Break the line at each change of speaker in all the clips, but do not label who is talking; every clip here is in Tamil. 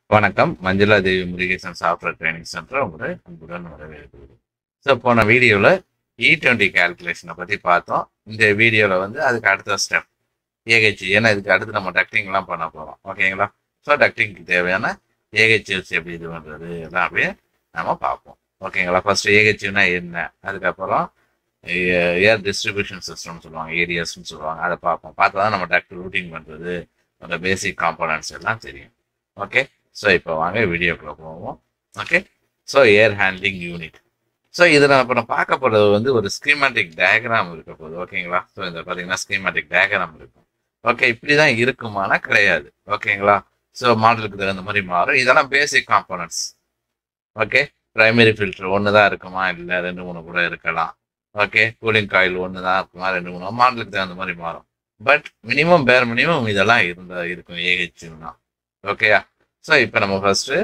வணக்கம் Manjula Devi Murugesan software training centre உங்களை அன்புடன் வரவேற்கிறது ஸோ போன வீடியோவில் இ டுவெண்ட்டி கேல்குலேஷனை பற்றி பார்த்தோம் இந்த வீடியோவில் வந்து அதுக்கு அடுத்த ஸ்டெப் ஏஹெச் ஏன்னா இதுக்கு அடுத்து நம்ம டக்டிங்லாம் பண்ண போகிறோம் ஓகேங்களா ஸோ டக்டிங்க்கு தேவையான ஏஹெச்எஸ் எப்படி இது பண்ணுறது எல்லாம் அப்படியே நம்ம பார்ப்போம் ஓகேங்களா ஃபர்ஸ்ட் ஏஹெச்னா என்ன அதுக்கப்புறம் ஏர் டிஸ்ட்ரிபியூஷன் சிஸ்டம் சொல்லுவாங்க ஏரியாஸ்னு சொல்லுவாங்க அதை பார்ப்போம் பார்த்தா தான் நம்ம டக்ட் ரூட்டிங் பண்ணுறது அந்த பேசிக் காம்போனன்ட்ஸ் எல்லாம் தெரியும் ஓகே ஸோ இப்போ வாங்க வீடியோக்குள்ள போவோம் okay so air handling unit so இதில் இப்போ நம்ம பார்க்க போகிறது வந்து ஒரு ஸ்கீமேட்டிக் டயக்ராம் இருக்க போகுது ஓகேங்களா ஸோ இந்த பார்த்தீங்கன்னா ஸ்கீமேட்டிக் டயக்ராம் இருக்கும் ஓகே இப்படி தான் இருக்குமானா கிடையாது ஓகேங்களா ஸோ மாடலுக்கு தகுந்த மாதிரி மாறும் இதெல்லாம் basic components okay primary filter ஒன்று தான் இருக்குமா இல்லை ரெண்டு மூணு கூட இருக்கலாம் ஓகே கூலிங் காயில் ஒன்று தான் இருக்குமா ரெண்டு மூணு மாடலுக்கு தகுந்த மாதிரி மாறும் பட் மினிமம் பேர் மினிமம் இதெல்லாம் இருந்தா இருக்கும் ஏஹெச்னா ஓகேயா ஸோ இப்போ நம்ம first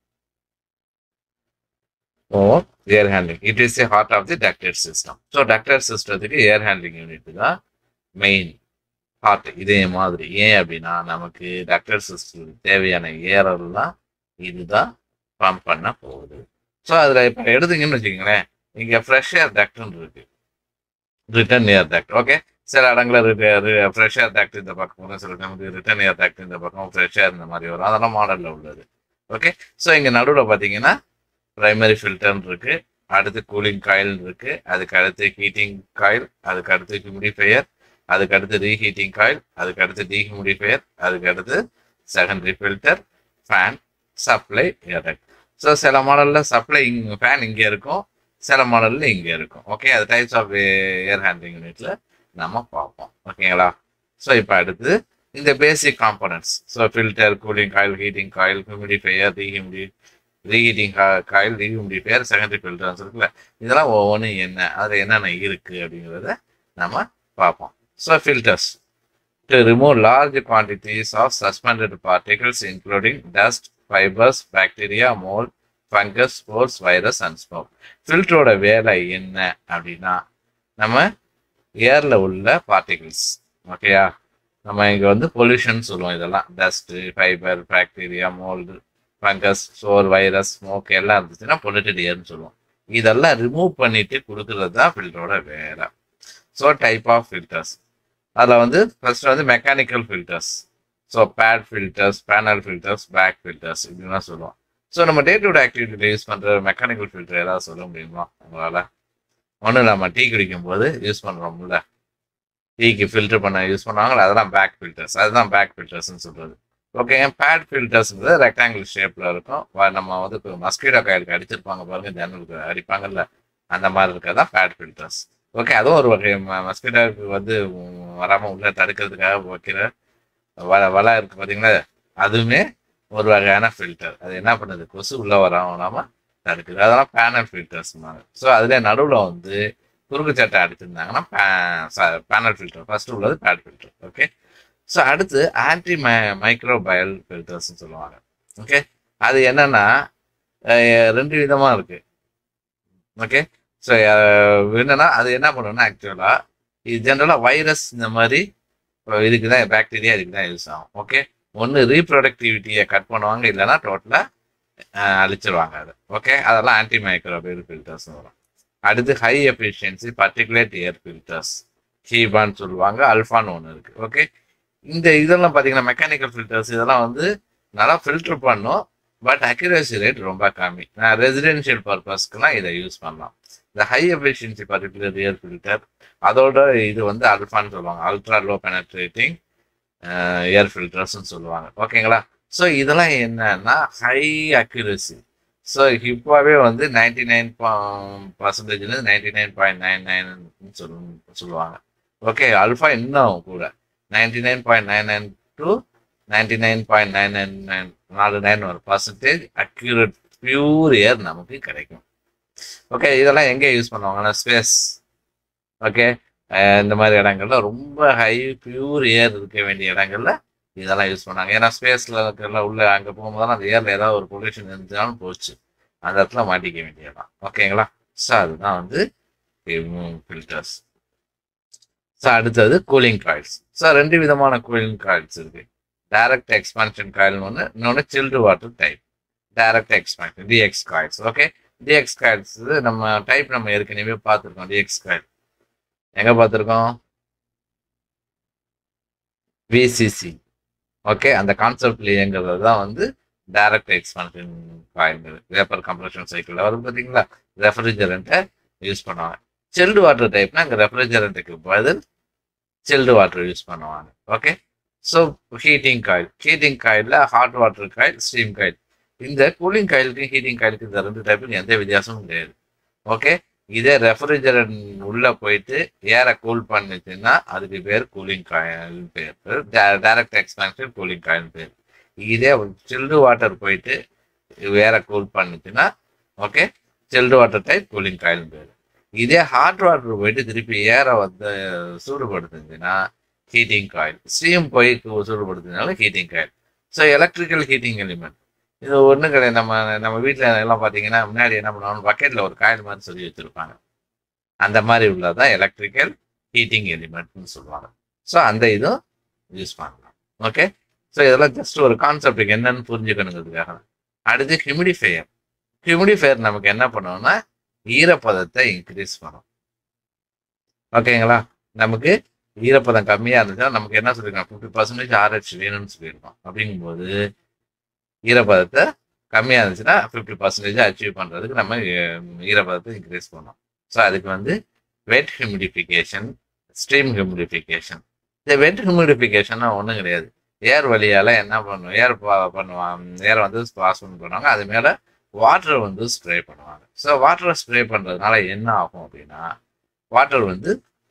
of air handling it is a heart of the ducted system so ducted சிஸ்டத்துக்கு ஏர் ஹேண்ட்லிங் யூனிட் தான் மெயின் ஹார்ட் இதே மாதிரி ஏன் அப்படின்னா நமக்கு டக்டட் சிஸ்டத்துக்கு தேவையான ஏரெல்லாம் இதுதான் பம்ப் பண்ண போகுது ஸோ அதில் இப்போ எடுத்தீங்கன்னு வச்சுக்கோங்களேன் இங்கே ஃப்ரெஷ் ஏர் டக்ட்னு இருக்கு ரிட்டர்ன் ஏர் டக்ட் ஓகே சில இடங்களில் ஃப்ரெஷ் ஏர் டக்ட் இந்த பக்கம் வரும் சில நமக்கு ரிட்டர்ன் ஏர் டக்ட் இந்த பக்கம் ஃப்ரெஷ் ஏர் இந்த மாதிரி வரும் அதெல்லாம் மாடலில் உள்ளது ஓகே ஸோ இங்கே நடுவில் பார்த்தீங்கன்னா ப்ரைமரி ஃபில்டர்னு இருக்கு அடுத்து கூலிங் காயில் இருக்கு அதுக்கு அடுத்து ஹீட்டிங் காயில் அதுக்கு அடுத்து ஹியூமிடிஃபையர் அதுக்கு அடுத்து ரீஹீட்டிங் காயில் அதுக்கு அடுத்து டீஹியூமிடிஃபையர் அதுக்கு அடுத்து secondary filter fan supply air so சில மாடலில் சப்ளை இங் ஃபேன் இங்கே இருக்கும் சில மாடலில் இங்கே இருக்கும் ஓகே அது டைப்ஸ் ஆஃப் ஏர் ஹேண்ட்லிங் யூனிட்ல நம்ம பார்ப்போம் ஓகேங்களா ஸோ இப்போ அடுத்து இந்த basic components so filter cooling coil heating coil humidifier ரீஹியூமிடி reheating coil rehumidifier secondary filters இருக்குல்ல இதெல்லாம் ஒவ்வொன்றும் என்ன அதில் என்னென்ன இருக்குது அப்படிங்கிறத நம்ம பார்ப்போம் so filters to remove large quantities of suspended particles including dust fibres bacteria mould fungus spores virus and smoke ஃபில்டரோட வேலை என்ன அப்படின்னா நம்ம ஏரில் உள்ள பார்ட்டிகிள்ஸ் ஓகேயா நம்ம இங்கே வந்து பொல்யூஷன் சொல்லுவோம் இதெல்லாம் dust fibre bacteria mould fungus spore virus smoke எல்லாம் இருந்துச்சுன்னா பொல்யூட்டட் ஏர்னு சொல்லுவோம் இதெல்லாம் ரிமூவ் பண்ணிட்டு கொடுக்கறது தான் ஃபில்டரோட வேலை ஸோ டைப் ஆஃப் ஃபில்டர்ஸ் அதில் வந்து ஃபர்ஸ்ட் வந்து mechanical filters so pad filters panel filters bag filters இப்படிலாம் சொல்லுவோம் ஸோ நம்ம டே டு டே ஆக்டிவிட்டியில் யூஸ் பண்ணுற மெக்கானிக்கல் ஃபில்டர் ஏதாவது சொல்ல முடியுமா உங்களால் ஒன்றும் நம்ம டீ குடிக்கும் போது யூஸ் பண்ணுறோம்ல டீக்கு ஃபில்டர் பண்ண யூஸ் பண்ணுவாங்களா அதெல்லாம் பேக் ஃபில்டர்ஸ் அதுதான் பேக் ஃபில்டர்ஸ்னு சொல்கிறது ஓகே பேட் ஃபில்டர்ஸ்ங்கிறது ரெக்டாங்கிள் ஷேப்பில் இருக்கும் நம்ம வந்து இப்போ மஸ்கிட்டோ காயிலுக்கு அடிச்சிருப்பாங்க பாருங்க ஜன்னலுக்கு அடிப்பாங்கல்ல அந்த மாதிரி இருக்கிறதா பேட் ஃபில்டர்ஸ் ஓகே அதுவும் ஒரு வகை மஸ்கிட்டோக்கு வந்து வராமல் உள்ள தடுக்கிறதுக்காக வைக்கிற வலை வலை இருக்குது பார்த்தீங்களா அதுவுமே ஒரு வகையான ஃபில்டர் அது என்ன பண்ணுது கொசு உள்ள வராம தடுக்குது அதெல்லாம் பேனல் ஃபில்டர்ஸ்னாங்க ஸோ அதில் நடுவில் வந்து குறுக்கு சட்டை அடிச்சிருந்தாங்கன்னா பேனல் ஃபில்டர் ஃபர்ஸ்ட் உள்ளது பேட் ஃபில்டர் ஓகே ஸோ அடுத்து ஆன்டி மை மைக்ரோபயல் ஃபில்டர்ஸ்னு சொல்லுவாங்க ஓகே அது என்னன்னா ரெண்டு விதமாக இருக்கு ஓகே ஸோ என்னன்னா அது என்ன பண்ணுன்னா ஆக்சுவலாக இது ஜென்ரலாக வைரஸ் இந்த மாதிரி இதுக்கு தான் பாக்டீரியா இதுக்கு தான் யூஸ் ஆகும் ஓகே ஒன்று ரீப்ரொடக்டிவிட்டியை கட் பண்ணுவாங்க இல்லைன்னா டோட்டலாக அழிச்சிருவாங்க அது ஓகே அதெல்லாம் ஆன்டி மைக்ரோபியல் ஃபில்டர்ஸ் வரும் அடுத்து high efficiency particulate air filters ஹீபான்னு சொல்லுவாங்க அல்ஃபான்னு ஒன்று இருக்குது ஓகே இந்த இதெல்லாம் பார்த்தீங்கன்னா மெக்கானிக்கல் ஃபில்டர்ஸ் இதெல்லாம் வந்து நல்லா ஃபில்டர் பண்ணும் பட் அக்யூரேசி ரேட் ரொம்ப கம்மி நான் ரெசிடென்ஷியல் பர்பஸ்க்குலாம் இதை யூஸ் பண்ணலாம் இந்த high efficiency particular air filter அதோட இது வந்து அல்ஃபான்னு சொல்லுவாங்க அல்ட்ரா லோ பெனட்ரேட்டிங் ஏர் ஃபில்டர்ஸ்னு சொல்லுவாங்க ஓகேங்களா ஸோ இதெல்லாம் என்னன்னா ஹை அக்யூரசி ஸோ இப்போவே வந்து நைன்டி நைன் பர்சன்டேஜ்லேருந்து ninety nine point nine nine சொல்லு சொல்லுவாங்க ஓகே அல்ஃபா இன்னும் கூட ninety nine point nine nine to ninety nine point nine nine nine நாலு நைன் ஒரு பர்சன்டேஜ் அக்யூரேட் பியூர் ஏர் நமக்கு கிடைக்கும் ஓகே இதெல்லாம் எங்கே யூஸ் பண்ணுவாங்கன்னா ஸ்பேஸ் ஓகே இந்த மாதிரி இடங்கள்ல ரொம்ப ஹை பியூர் ஏர் இருக்க வேண்டிய இடங்கள்ல இதெல்லாம் யூஸ் பண்ணாங்க ஏன்னா ஸ்பேஸ்ல இருக்கிற உள்ள அங்கே போகும்போதெல்லாம் அந்த ஏர்ல ஏதாவது ஒரு பொல்யூஷன் இருந்துச்சாலும் போச்சு அந்த இடத்துல மாட்டிக்க வேண்டியதான் ஓகேங்களா ஸோ அதுதான் வந்து ஃபில்டர்ஸ் ஸோ அடுத்தது கூலிங் காயில்ஸ் ஸோ ரெண்டு விதமான கூலிங் காயில்ஸ் இருக்கு டைரக்ட் எக்ஸ்பான்ஷன் காயில் ஒன்று இன்னொன்று chilled water type direct expansion DX coils okay DX coils நம்ம டைப் நம்ம ஏற்கனவே பார்த்துருக்கோம் டிஎக்ஸ் காயில் எங்கே பார்த்துருக்கோம் விசிசி ஓகே அந்த கான்செப்ட்ல இயங்குறது தான் வந்து direct expansion coil vapour compression cycle வரும் பார்த்தீங்களா ரெஃப்ரிஜரண்ட்டை யூஸ் பண்ணுவாங்க சில்டு வாட்டர் டைப்னா அங்கே ரெஃப்ரிஜரண்ட்டுக்கு பதில் சில்டு வாட்டர் யூஸ் பண்ணுவாங்க okay so heating coil heating காயிலில் hot water coil steam coil இந்த கூலிங் காயிலுக்கும் ஹீட்டிங் காயிலுக்கு இந்த ரெண்டு டைப்புக்கும் எந்த வித்தியாசமும் கிடையாது ஓகே இதே ரெஃப்ரிஜரண்ட் உள்ள போயிட்டு ஏரை கூல் பண்ணுச்சுன்னா அதுக்கு பேர் கூலிங் காயில் பேர் டைரக்ட் எக்ஸ்பான்ஷன் கூலிங் காயில் பேர் இதே சில்டு வாட்டர் போயிட்டு வேற கூல் பண்ணுச்சுன்னா okay chilled water type cooling coil பேர் இதே ஹாட் வாட்டர் போயிட்டு திருப்பி ஏரை வந்து சூடுபடுத்துச்சுன்னா ஹீட்டிங் காயில் ஸ்டீம் போய் சூடுபடுத்துனால heating coil so electrical heating element இது ஒன்றும் கிடையாது நம்ம நம்ம வீட்டில் எல்லாம் பார்த்தீங்கன்னா முன்னாடி என்ன பண்ணுவாங்க பக்கெட்டில் ஒரு காயில் மாதிரி சொல்லி வச்சுருப்பாங்க அந்த மாதிரி உள்ளதான் எலக்ட்ரிக்கல் ஹீட்டிங் எலிமெண்ட்னு சொல்லுவாங்க ஸோ அந்த இதுவும் யூஸ் பண்ணலாம் ஓகே ஸோ இதெல்லாம் ஜஸ்ட் ஒரு கான்செப்டுக்கு என்னன்னு புரிஞ்சுக்கணுங்கிறதுக்காக அடுத்து ஹியூமிடிஃபையர் ஹியூமிடிஃபையர் நமக்கு என்ன பண்ணுவோம்னா ஈரப்பதத்தை இன்க்ரீஸ் பண்ணும் ஓகேங்களா நமக்கு ஈரப்பதம் கம்மியாக இருந்துச்சுன்னா நமக்கு என்ன சொல்லியிருக்கோம் ஃபிஃப்டி பர்சன்டேஜ் ஆர்ஹெச் வேணும்னு சொல்லியிருக்கோம் அப்படிங்கும்போது ஈரப்பதத்தை கம்மியாக இருந்துச்சுன்னா ஃபிஃப்டி பர்சன்டேஜ் அச்சீவ் பண்ணுறதுக்கு நம்ம ஈரப்பதத்தை இன்க்ரீஸ் பண்ணோம் ஸோ அதுக்கு வந்து வெட் ஹியூமிடிஃபிகேஷன் ஸ்ட்ரீம் ஹியூமிடிஃபிகேஷன் இந்த வெட் ஹியூமிடிஃபிகேஷன்னா ஒன்றும் கிடையாது ஏர் வழியால் என்ன பண்ணுவோம் ஏர் பண்ணுவாங்க ஏர் வந்து பாஸ் பண்ணி பண்ணுவாங்க அது மேலே வாட்டரை வந்து ஸ்ப்ரே பண்ணுவாங்க ஸோ வாட்டரை ஸ்ப்ரே பண்ணுறதுனால என்ன ஆகும் அப்படின்னா வாட்டர் வந்து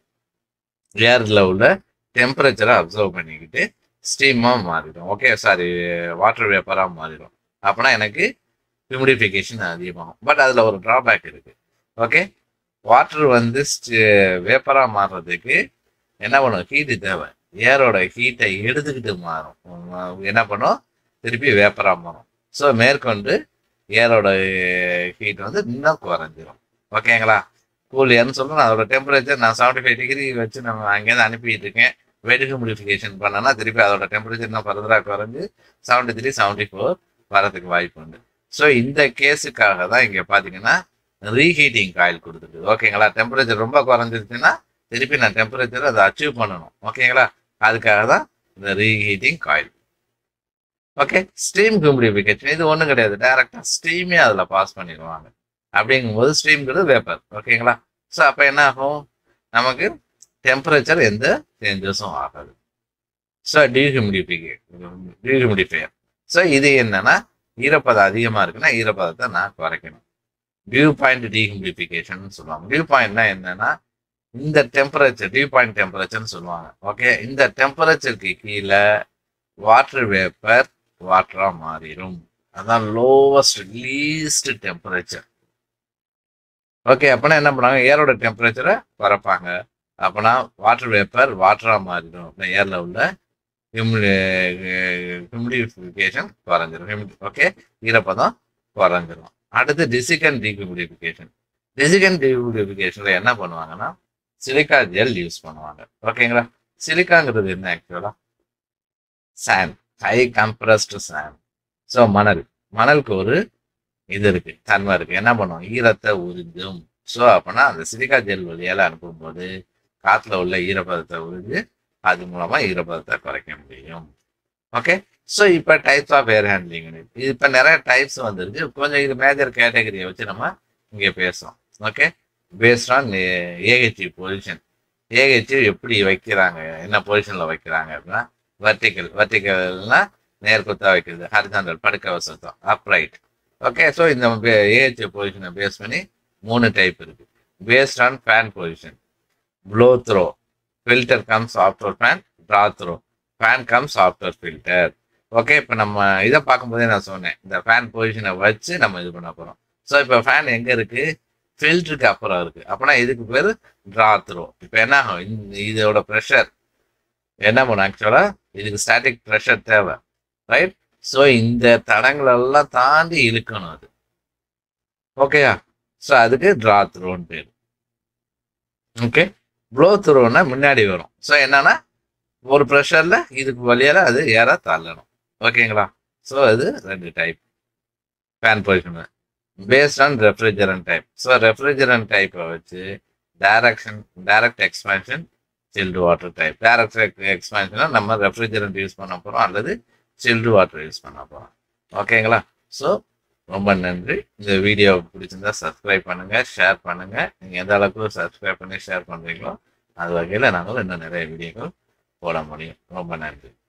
ஏரில் உள்ள டெம்பரேச்சரை அப்சர்வ் பண்ணிக்கிட்டு ஸ்டீமாக மாறிடும் ஓகே சாரி வாட்டர் வேப்பராக மாறிடும் அப்போனா எனக்கு ஹியூமிடிஃபிகேஷன் அதிகமாகும் பட் அதில் ஒரு ட்ராபேக் இருக்குது ஓகே வாட்டர் வந்து வேப்பராக மாறுறதுக்கு என்ன பண்ணும் ஹீட்டு தேவை ஏரோட ஹீட்டை எடுத்துக்கிட்டு மாறும் என்ன பண்ணும் திருப்பி வேப்பராக மாறும் ஸோ மேற்கொண்டு ஏரோட ஹீட் வந்து இன்னும் குறைஞ்சிரும் ஓகேங்களா கூல் ஏர்னு சொல்லணும் அதோட டெம்பரேச்சர் நான் செவன்டி ஃபைவ் டிகிரி வச்சு நம்ம அங்கேருந்து அனுப்பிட்டு இருக்கேன் வெட் ஹியூமிடிஃபிகேஷன் பண்ணனா திருப்பி அதோட டெம்பரேச்சர் இன்னும் ஃபர்தராக குறைஞ்சு செவன்டி த்ரீ செவன்டி ஃபோர் வரதுக்கு வாய்ப்பு உண்டு ஸோ இந்த கேஸுக்காக தான் இங்கே பார்த்தீங்கன்னா ரீஹீட்டிங் காயில் கொடுத்துருக்கு ஓகேங்களா டெம்பரேச்சர் ரொம்ப குறைஞ்சிருச்சுன்னா திருப்பி நான் டெம்பரேச்சர் அதை அச்சீவ் பண்ணணும் ஓகேங்களா அதுக்காக தான் இந்த reheating coil okay steam humidification இது ஒன்றும் கிடையாது டைரக்டாக ஸ்டீமே அதில் பாஸ் பண்ணிடுவாங்க அப்படிங்கும்போது ஸ்டீம்ங்கிறது வேப்பர் ஓகேங்களா ஸோ அப்போ என்ன ஆகும் நமக்கு டெம்பரேச்சர் எந்த சேஞ்சஸும் ஆகாது ஸோ டீஹியூமிடிஃபிகேஷன் டீஹியூமிடிஃபையர் ஸோ இது என்னன்னா ஈரப்பதம் அதிகமாக இருக்குன்னா ஈரப்பதத்தை நான் குறைக்கணும் டியூ பாயிண்ட் டீஹியூமிடிஃபிகேஷன் சொல்லுவாங்க டியூ பாயிண்ட்னா என்னன்னா இந்த டெம்பரேச்சர் டியூ பாயிண்ட் டெம்பரேச்சர்னு சொல்லுவாங்க ஓகே இந்த டெம்பரேச்சருக்கு கீழே வாட்டர் வேப்பர் வாட்டராக மாறிடும் அதான் லோவஸ்ட் லீஸ்ட் டெம்பரேச்சர் ஓகே அப்போனா என்ன பண்ணுவாங்க ஏரோட டெம்பரேச்சரை குறைப்பாங்க அப்போனா வாட்டர் வேப்பர் வாட்டராக மாறிடும் அப்படின்னா ஏரில் உள்ள ஹியூமிடி ஹியூமிடிஃபிகேஷன் குறைஞ்சிரும் ஓகே ஈரப்பதம் குறைஞ்சிரும் அடுத்து டிசிகன் டீஹியூமிடிஃபிகேஷன் டிசிகன் டீஹியூமிடிஃபிகேஷனில் என்ன பண்ணுவாங்கன்னா சிலிக்கா ஜெல் யூஸ் பண்ணுவாங்க ஓகேங்களா சிலிக்காங்கிறது என்ன ஆக்சுவலாக sand high compressed sand so மணல் மணலுக்கு ஒரு இது இருக்கு தன்மை இருக்கு என்ன பண்ணும் ஈரத்தை உறிஞ்சும் ஸோ அப்போனா அந்த சிலிக்கா ஜெல் வழியால் அனுப்பும்போது காற்றுல உள்ள ஈரப்பதத்தை உறிஞ்சு அது மூலமா ஈரப்பதத்தை குறைக்க முடியும் ஓகே ஸோ இப்போ types of air handling unit இது இப்போ நிறைய டைப்ஸ் வந்துருக்கு கொஞ்சம் இது மேஜர் கேட்டகரியை வச்சு நம்ம இங்கே பேசுவோம் okay based on AHE position AHE எப்படி வைக்கிறாங்க என்ன பொசிஷனில் வைக்கிறாங்க அப்படின்னா வர்டிக்கல் வர்டிக்கல்னா நேர்குத்தா வைக்கிறது ஹரிசாண்டல் படுக்க வசத்தம் அப்ரைட் ஓகே ஸோ இந்த ஏஹெச்இ பொசிஷனை பேஸ் பண்ணி மூணு டைப் இருக்கு based on fan position blow through filter comes after fan draw through fan comes after filter okay இப்போ நம்ம இதை பார்க்கும்போதே நான் சொன்னேன் இந்த ஃபேன் பொசிஷனை வச்சு நம்ம இது பண்ண போகிறோம் ஸோ இப்போ ஃபேன் எங்கே இருக்கு ஃபில்டருக்கு அப்புறம் இருக்கு அப்போனா இதுக்கு பேர் ட்ரா த்ரோ இப்போ என்ன ஆகும் இந்த இதோட ப்ரெஷர் என்ன பண்ணும் ஆக்சுவலாக இதுக்கு ஸ்டாட்டிக் ப்ரெஷர் தேவை ரைட் ஸோ இந்த தடங்களெல்லாம் தாண்டி இழுக்கணும் அது ஓகேயா ஸோ அதுக்கு ட்ரா த்ரோன்னு பேர் ஓகே ப்ளோ த்ரோன்னா முன்னாடி வரும் ஸோ என்னன்னா ஒரு ப்ரெஷரில் இதுக்கு வழியால் அது ஏற தள்ளணும் ஓகேங்களா ஸோ அது ரெண்டு டைப் ஃபேன் பொசிஷனு based on refrigerant type so refrigerant டைப்பை வச்சு direction direct expansion chilled water type direct எக்ஸ்பேன்ஷனாக நம்ம ரெஃப்ரிஜரண்ட் யூஸ் பண்ண போகிறோம் அல்லது சில்டு வாட்டர் யூஸ் பண்ண போகிறோம் ஓகேங்களா ஸோ ரொம்ப நன்றி இந்த வீடியோ பிடிச்சிருந்தா சப்ஸ்கிரைப் பண்ணுங்கள் ஷேர் பண்ணுங்கள் நீங்கள் எந்த அளவுக்கு சப்ஸ்கிரைப் பண்ணி ஷேர் பண்ணுறீங்களோ அது வகையில் நாங்களும் இன்னும் நிறைய வீடியோக்கள் போட முடியும் ரொம்ப நன்றி